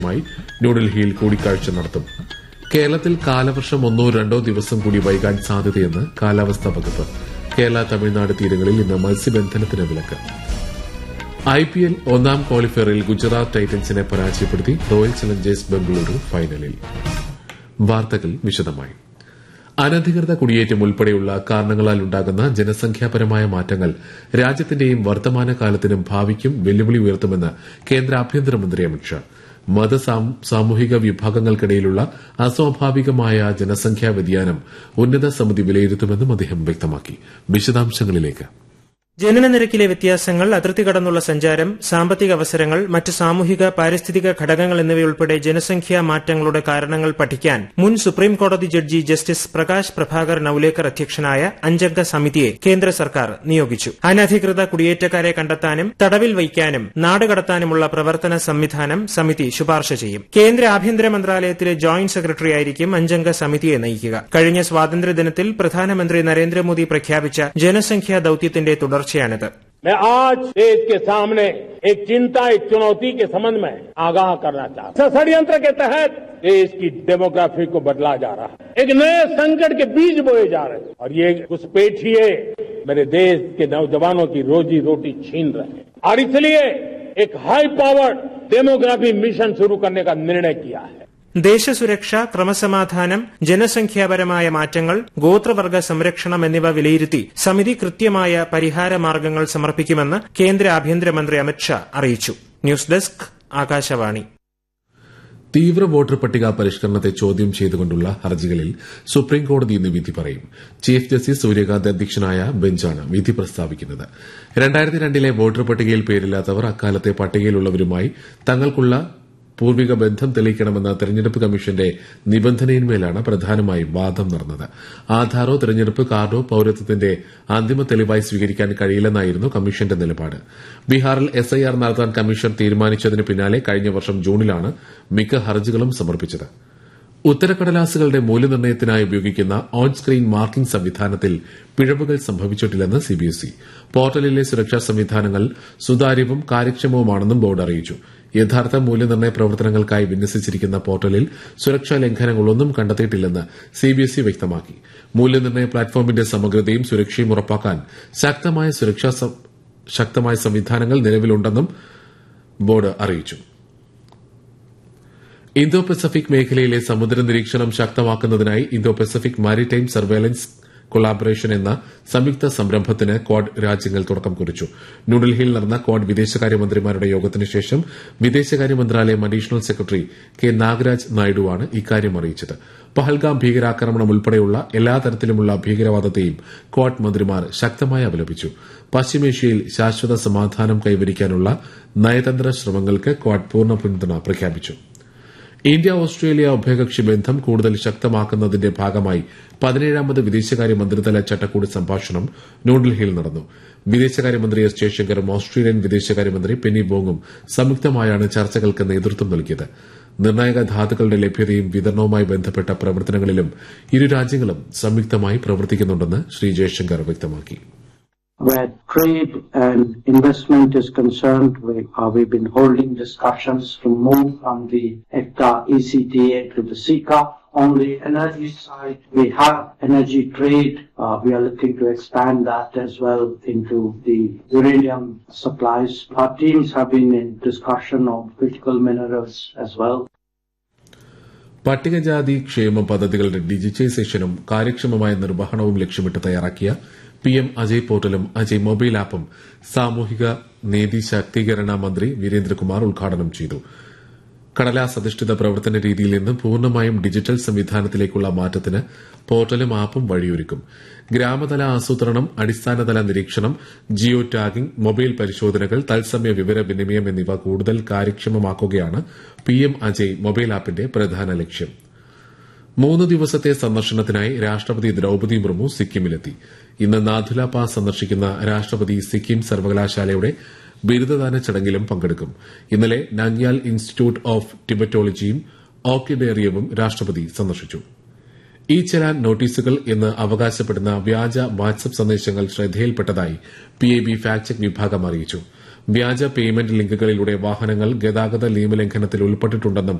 മായി ന്യൂഡൽഹിയിൽ കൂടിക്കാഴ്ച നടത്തും കേരളത്തിൽ കാലവർഷം ഒന്നോ രണ്ടോ ദിവസം കൂടി വൈകാൻ സാധ്യതയെന്ന് കാലാവസ്ഥാ വകുപ്പ് കേരള തമിഴ്നാട് തീരങ്ങളിൽ ഇന്ന് മത്സ്യബന്ധനത്തിന് വിലക്ക് ഐ പി എൽ ഒന്നാം ക്വാളിഫയറിൽ ഗുജറാത്ത് ടൈറ്റൻസിനെ പരാജയപ്പെടുത്തി റോയൽ ചലഞ്ചേഴ്സ് ബംഗളൂരു ഫൈനലിൽ വാർത്തകൾ വിശദമായി അനധികൃത കുടിയേറ്റം ഉൾപ്പെടെയുള്ള കാരണങ്ങളാൽ ഉണ്ടാകുന്ന ജനസംഖ്യാപരമായ മാറ്റങ്ങൾ രാജ്യത്തിന്റെയും വർത്തമാനകാലത്തിനും ഭാവിക്കും വെല്ലുവിളി ഉയർത്തുമെന്ന് കേന്ദ്ര ആഭ്യന്തരമന്ത്രി അമിത്ഷാ മത സാമൂഹിക വിഭാഗങ്ങൾക്കിടയിലുള്ള അസ്വാഭാവികമായ ജനസംഖ്യാ വ്യതിയാനം ഉന്നത സമിതി വിലയിരുത്തുമെന്നും അദ്ദേഹം വ്യക്തമാക്കി വിശദാംശങ്ങളിലേക്ക് ജനന നിരക്കിലെ വ്യത്യാസങ്ങൾ അതിർത്തി കടന്നുള്ള സഞ്ചാരം സാമ്പത്തിക അവസരങ്ങൾ മറ്റ് സാമൂഹിക പാരിസ്ഥിതിക ഘടകങ്ങൾ എന്നിവയുൾപ്പെടെ ജനസംഖ്യാ മാറ്റങ്ങളുടെ കാരണങ്ങൾ പഠിക്കാൻ മുൻ സുപ്രീം കോടതി ജഡ്ജി ജസ്റ്റിസ് പ്രകാശ് പ്രഭാകർ നൌലേക്കർ അധ്യക്ഷനായ അഞ്ചംഗ സമിതിയെ കേന്ദ്ര സർക്കാർ നിയോഗിച്ചു അനധികൃത കുടിയേറ്റക്കാരെ കണ്ടെത്താനും തടവിൽ വയ്ക്കാനും നാടുകടത്താനുമുള്ള പ്രവർത്തന സംവിധാനം സമിതി ശുപാർശ ചെയ്യും കേന്ദ്ര ആഭ്യന്തര മന്ത്രാലയത്തിലെ ജോയിന്റ് സെക്രട്ടറിയായിരിക്കും അഞ്ചംഗ സമിതിയെ നയിക്കുക കഴിഞ്ഞ സ്വാതന്ത്ര്യദിനത്തിൽ പ്രധാനമന്ത്രി നരേന്ദ്രമോദി പ്രഖ്യാപിച്ച ജനസംഖ്യാ ദൌത്യത്തിന്റെ തുടർച്ചയാണിത് मैं आज देश के सामने एक चिंता एक चुनौती के संबंध में आगाह करना चाहता हूं षड्यंत्र के तहत देश की डेमोग्राफी को बदला जा रहा है एक नए संकट के बीज बोए जा रहे हैं और ये घुसपैठिए मेरे देश के नौजवानों की रोजी रोटी छीन रहे हैं और इसलिए एक हाई पावर्ड डेमोग्राफी मिशन शुरू करने का निर्णय किया है ദേശസുരക്ഷ ക്രമസമാധാനം ജനസംഖ്യാപരമായ മാറ്റങ്ങൾ ഗോത്രവർഗ സംരക്ഷണം എന്നിവ വിലയിരുത്തി സമിതി കൃത്യമായ പരിഹാര മാർഗ്ഗങ്ങൾ സമർപ്പിക്കുമെന്ന് കേന്ദ്ര ആഭ്യന്തരമന്ത്രി അമിത്ഷാ അറിയിച്ചു ന്യൂസ് ഡെസ്ക് ആകാശവാണി തീവ്ര വോട്ടർ പട്ടിക പരിഷ്കരണത്തെ ചോദ്യം ചെയ്തുകൊണ്ടുള്ള ഹർജികളിൽ സുപ്രീംകോടതി ഇന്ന് വിധി പറയും ചീഫ് ജസ്റ്റിസ് സൂര്യകാന്ത് അധ്യക്ഷനായ ബെഞ്ചാണ് വിധി പ്രസ്താവിക്കുന്നത് രണ്ടായിരത്തി രണ്ടിലെ വോട്ടർ പട്ടികയിൽ പേരില്ലാത്തവർ അക്കാലത്തെ പട്ടികയിലുള്ളവരുമായി തങ്ങൾക്കുള്ള പൂർവിക ബന്ധം തെളിയിക്കണമെന്ന തെരഞ്ഞെടുപ്പ് കമ്മീഷന്റെ നിബന്ധനയിന്മേലാണ് പ്രധാനമായും വാദം നടന്നത് ആധാറോ തെരഞ്ഞെടുപ്പ് കാർഡോ പൌരത്വത്തിന്റെ അന്തിമ തെളിവായി സ്വീകരിക്കാൻ കഴിയില്ലെന്നായിരുന്നു കമ്മീഷന്റെ നിലപാട് ബീഹാറിൽ എസ്ഐആർ നടത്താൻ കമ്മീഷൻ തീരുമാനിച്ചതിന് പിന്നാലെ കഴിഞ്ഞ വർഷം ജൂണിലാണ് മിക്ക ഹർജികളും സമർപ്പിച്ചത് ഉത്തരക്കടലാസുകളുടെ മൂല്യനിർണ്ണയത്തിനായി ഉപയോഗിക്കുന്ന ഓൺ സ്ക്രീൻ മാർക്കിംഗ് സംവിധാനത്തിൽ പിഴവുകൾ സംഭവിച്ചിട്ടില്ലെന്ന് സിബിഎസ്ഇ പോർട്ടലിലെ സുരക്ഷാ സംവിധാനങ്ങൾ സുതാര്യവും കാര്യക്ഷമവുമാണെന്നും ബോർഡ് അറിയിച്ചു യഥാർത്ഥ മൂല്യനിർണ്ണയ പ്രവർത്തനങ്ങൾക്കായി വിന്യസിച്ചിരിക്കുന്ന പോർട്ടലിൽ സുരക്ഷാ ലംഘനങ്ങളൊന്നും കണ്ടെത്തിയിട്ടില്ലെന്ന് സിബിഎസ്ഇ വ്യക്തമാക്കി മൂല്യനിർണ്ണയ പ്ലാറ്റ്ഫോമിന്റെ സമഗ്രതയും സുരക്ഷയും ഉറപ്പാക്കാൻ ശക്തമായ സുരക്ഷാ ശക്തമായ സംവിധാനങ്ങൾ നിലവിലുണ്ടെന്നും ബോർഡ് അറിയിച്ചു ഇന്തോ പസഫിക് മേഖലയിലെ സമുദ്ര നിരീക്ഷണം ശക്തമാക്കുന്നതിനായി Indo Pacific maritime surveillance collaboration എന്ന സംയുക്ത സംരംഭത്തിന് ക്വാഡ് രാജ്യങ്ങൾ തുടക്കം കുറിച്ചു ന്യൂഡൽഹിയിൽ നടന്ന ക്വാഡ് വിദേശകാര്യമന്ത്രിമാരുടെ യോഗത്തിന് ശേഷം വിദേശകാര്യ മന്ത്രാലയം അഡീഷണൽ സെക്രട്ടറി കെ നാഗരാജ് നായിഡുവാണ് ഇക്കാര്യം അറിയിച്ചത് പഹൽഗാം ഭീകരാക്രമണം ഉൾപ്പെടെയുള്ള എല്ലാ തരത്തിലുമുള്ള ഭീകരവാദത്തെയും ക്വാഡ് മന്ത്രിമാർ ശക്തമായി അപലപിച്ചു പശ്ചിമേഷ്യയിൽ ശാശ്വത സമാധാനം കൈവരിക്കാനുള്ള നയതന്ത്ര ശ്രമങ്ങൾക്ക് ക്വാഡ് പൂർണ്ണ പിന്തുണ പ്രഖ്യാപിച്ചു ഇന്ത്യ ഓസ്ട്രേലിയ ഉഭയകക്ഷി ബന്ധം കൂടുതൽ ശക്തമാക്കുന്നതിന്റെ ഭാഗമായി പതിനേഴാമത് വിദേശകാര്യ മന്ത്രിതല ചട്ടക്കൂട് സംഭാഷണം ന്യൂഡൽഹിയിൽ നടന്നു വിദേശകാര്യമന്ത്രി എസ് ജയശങ്കറും ഓസ്ട്രേലിയൻ വിദേശകാര്യമന്ത്രി പെന്നി ബോങ്ങും സംയുക്തമായാണ് ചർച്ചകൾക്ക് നേതൃത്വം നൽകിയത് നിർണായക ധാതുക്കളുടെ ലഭ്യതയും വിതരണവുമായി ബന്ധപ്പെട്ട പ്രവർത്തനങ്ങളിലും ഇരു രാജ്യങ്ങളും സംയുക്തമായി പ്രവർത്തിക്കുന്നുണ്ടെന്ന് ശ്രീ ജയശങ്കർ വ്യക്തമാക്കി where trade and investment is concerned, we, uh, we've been holding discussions to move from the EFTA ECTA to the CICA. On the energy side, we have energy trade. Uh, we are looking to expand that as well into the uranium supplies. Our teams have been in discussion on critical minerals as well. പട്ടികജാതി ക്ഷേമ പദ്ധതികളുടെ ഡിജിറ്റൈസേഷനും കാര്യക്ഷമമായ നിർവഹണവും ലക്ഷ്യമിട്ട് തയ്യാറാക്കിയ P M Ajay പോർട്ടലും Ajay mobile ആപ്പും സാമൂഹിക നീതി ശാക്തീകരണ മന്ത്രി വീരേന്ദ്രകുമാർ ഉദ്ഘാടനം ചെയ്തു കടലാസ് അധിഷ്ഠിത പ്രവർത്തന രീതിയിൽ നിന്ന് പൂർണ്ണമായും ഡിജിറ്റൽ സംവിധാനത്തിലേക്കുള്ള മാറ്റത്തിന് പോർട്ടലും ആപ്പും വഴിയൊരുക്കും ഗ്രാമതല ആസൂത്രണം അടിസ്ഥാനതല നിരീക്ഷണം ജിയോ ടാഗിംഗ് മൊബൈൽ പരിശോധനകൾ തത്സമയ വിവരവിനിമയം എന്നിവ കൂടുതൽ കാര്യക്ഷമമാക്കുകയാണ് പി എം അജയ് മൊബൈൽ ആപ്പിന്റെ പ്രധാന ലക്ഷ്യം മൂന്ന് ദിവസത്തെ സന്ദർശനത്തിനായി രാഷ്ട്രപതി ദ്രൌപതി മുർമു സിക്കിമിലെത്തി ഇന്ന് നാഥുല പാസ് സന്ദർശിക്കുന്ന രാഷ്ട്രപതി സിക്കിം സർവകലാശാലയുടെ ബിരുദദാന ചടങ്ങിലും പങ്കെടുക്കും ഇന്നലെ നാങ്യാൽ ഇൻസ്റ്റിറ്റ്യൂട്ട് ഓഫ് ടിബറ്റോളജിയും ഓർക്കിഡേറിയവും രാഷ്ട്രപതി സന്ദർശിച്ചു ഇ ചലാൻ നോട്ടീസുകൾ എന്ന് അവകാശപ്പെടുന്ന വ്യാജ വാട്സ്ആപ്പ് സന്ദേശങ്ങൾ ശ്രദ്ധയിൽപ്പെട്ടതായി പിഐബി ഫാക്ട് ചെക്ക് വിഭാഗം അറിയിച്ചു വ്യാജ പേയ്മെന്റ് ലിങ്കുകളിലൂടെ വാഹനങ്ങൾ ഗതാഗത നിയമലംഘനത്തിൽ ഉൾപ്പെട്ടിട്ടുണ്ടെന്നും